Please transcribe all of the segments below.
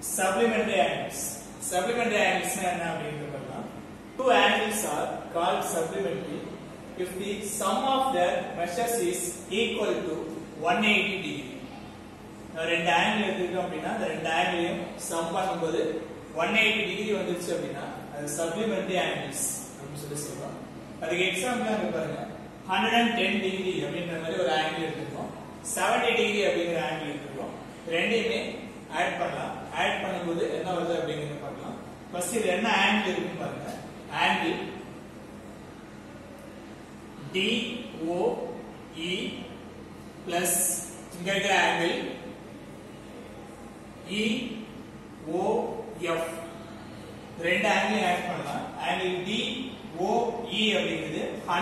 supplementary angles supplementary angles என்ன அப்படிங்கிறது பார்க்கலாம் two angles are called supplementary if the sum of their measures is equal to 180 degree நான் ரெண்டு angle எடுத்துக்கிட்டோம் அப்படின்னா அந்த ரெண்டு ஆங்கிளையும் சம் பண்ணும்போது 180 டிகிரி வந்துருச்சு அப்படின்னா அது சப்ளிமெண்டரி ஆங்கிள்ஸ் அப்படின்னு சொல்லி சொல்றோம் அதுக்கு எக்ஸாம்பிள் அங்க பாருங்க 110 டிகிரி அப்படின்ற மாதிரி ஒரு ஆங்கிள் எடுத்துக்கோம் 70 டிகிரி அப்படிங்கிற ஆங்கிள் எடுத்துக்கோம் ரெண்டையுமே ஆட் பண்ணலாம் ஆட் பண்ணும்போது என்ன வருது அப்படிங்கறத பார்க்கலாம் ஃபர்ஸ்ட் இது என்ன ஆங்கிள் இருக்குன்னு பாருங்க ஆங்கிள் DOE பிளஸ் இங்க இருக்கிற ஆங்கிள் EOF ரெண்டு ஆங்கிள் ஆட் பண்ணலாம் ஆங்கிள் DOE அப்படிங்கிறது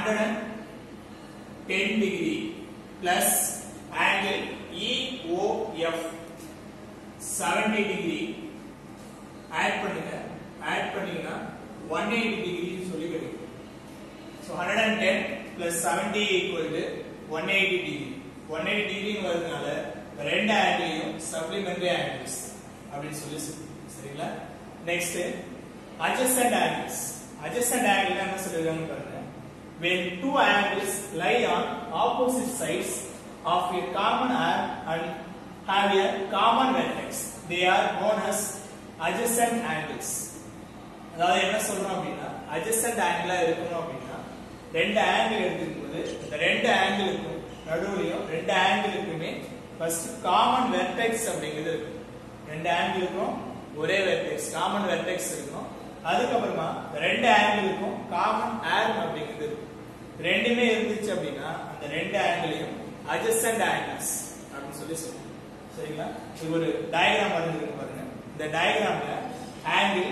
110 degree plus angle EOF 70 degree add பண்ணுங்க ஆட் பண்ணீங்கன்னா 180 டிகிரி சொல்லி கிடைக்கும் So 110 plus 70 equal to 180 degree. 180 degree வரதுனால ரெண்டு ஆங்கிளையும் சப்ளிமெண்டரி ஆங்கிள்ஸ் அப்படின்னு சொல்லி சொல்லுவோம் சரிங்களா next adjacent angles adjacent angle என்ன சொல்றாங்க பாருங்க when two angles lie on opposite sides of a common arc and have a common vertex they are known as adjacent angles அதாவது என்ன சொல்றோம் அப்படின்னா adjacent angle இருக்கணும் அப்படின்னா ரெண்டு ஆங்கிள் எடுத்துக்கும்போது இந்த ரெண்டு ஆங்கிளுக்கும் நடுவுலையும் ரெண்டு ஆங்கிளுக்குமே ஃபர்ஸ்ட் காமன் வெர்டெக்ஸ் அப்படிங்கிறது இருக்கும் ரெண்டு ஆங்கிளுக்கும் ஒரே வெர்டெக்ஸ் காமன் வெர்டெக்ஸ் இருக்கும் அதுக்கப்புறமா ரெண்டு ஆங்கிளுக்கும் காமன் ஆர்ம் அப்படிங்கிறது இருக்கும் ரெண்டுமே இருந்துச்சு அப்படின்னா அந்த ரெண்டு ஆங்கிளையும் adjacent angles அப்படின்னு சொல்லி சொல்லுவோம் சரிங்களா இது ஒரு டயக்ராம் வரைஞ்சிருக்கு பாருங்க இந்த டயக்ராம்ல ஆங்கிள்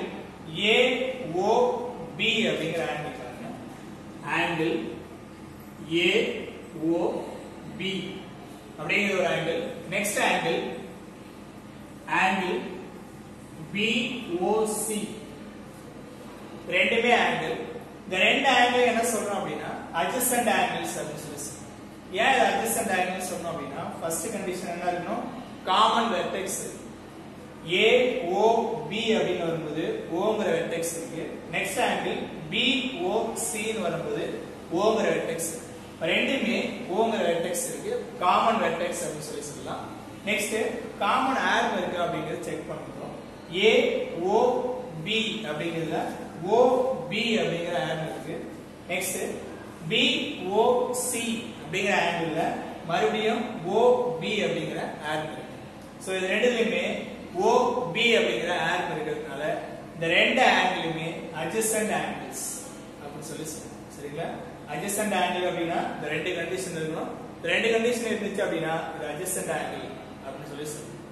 AOB அப்படிங்கிற ஆங்கிள் பாருங்க ஆங்கிள் AOB அப்படிங்கிற ஒரு angle next angle angle BOC ரெண்டுமே ஆங்கிள் இந்த ரெண்டு ஆங்கிள் என்ன சொல்றோம் அப்படின்னா adjacent angles அப்படின்னு சொல்லி சொல்றோம். ஏன் இது adjacent angles சொன்னோம் அப்படின்னா ஃபர்ஸ்ட் கண்டிஷன் என்ன இருக்கணும் காமன் வெர்டெக்ஸ் AOB அப்படின்னு வரும்போது ஓங்கிற வெர்டெக்ஸ் இருக்கு நெக்ஸ்ட் ஆங்கிள் BOC ன்னு வரும்போது ஓங்கிற வெர்டெக்ஸ் ரெண்டுமே ஓங்கிற வெர்டெக்ஸ் இருக்கு காமன் வெர்டெக்ஸ் அப்படின்னு சொல்லி சொல்லலாம் நெக்ஸ்ட் காமன் ஆர்ம் இருக்கு அப்படிங்கறது செக் பண்ணுறோம் AOB அப்படிங்கிறதுல OB அப்படிங்கிற ஆர்ம் இருக்கு நெக்ஸ்ட் BOC அப்படிங்கிற ஆங்கிள் மறுபடியும் OB அப்படிங்கிற ஆர்ம் இருக்கு சோ இது ரெண்டுலயுமே OB அப்படிங்கிற ஆர்ம் இருக்கிறதுனால இந்த ரெண்டு ஆங்கிளுமே adjacent angles அப்படின்னு சொல்லி சொல்லுவோம் சரிங்களா adjacent angle அப்படின்னா இந்த ரெண்டு கண்டிஷன் இருக்கணும் இந்த ரெண்டு கண்டிஷன் இருந்துச்சு அப்படின்னா இது adjacent angle அப்படின்னு சொல்லி சொல்லுவோம்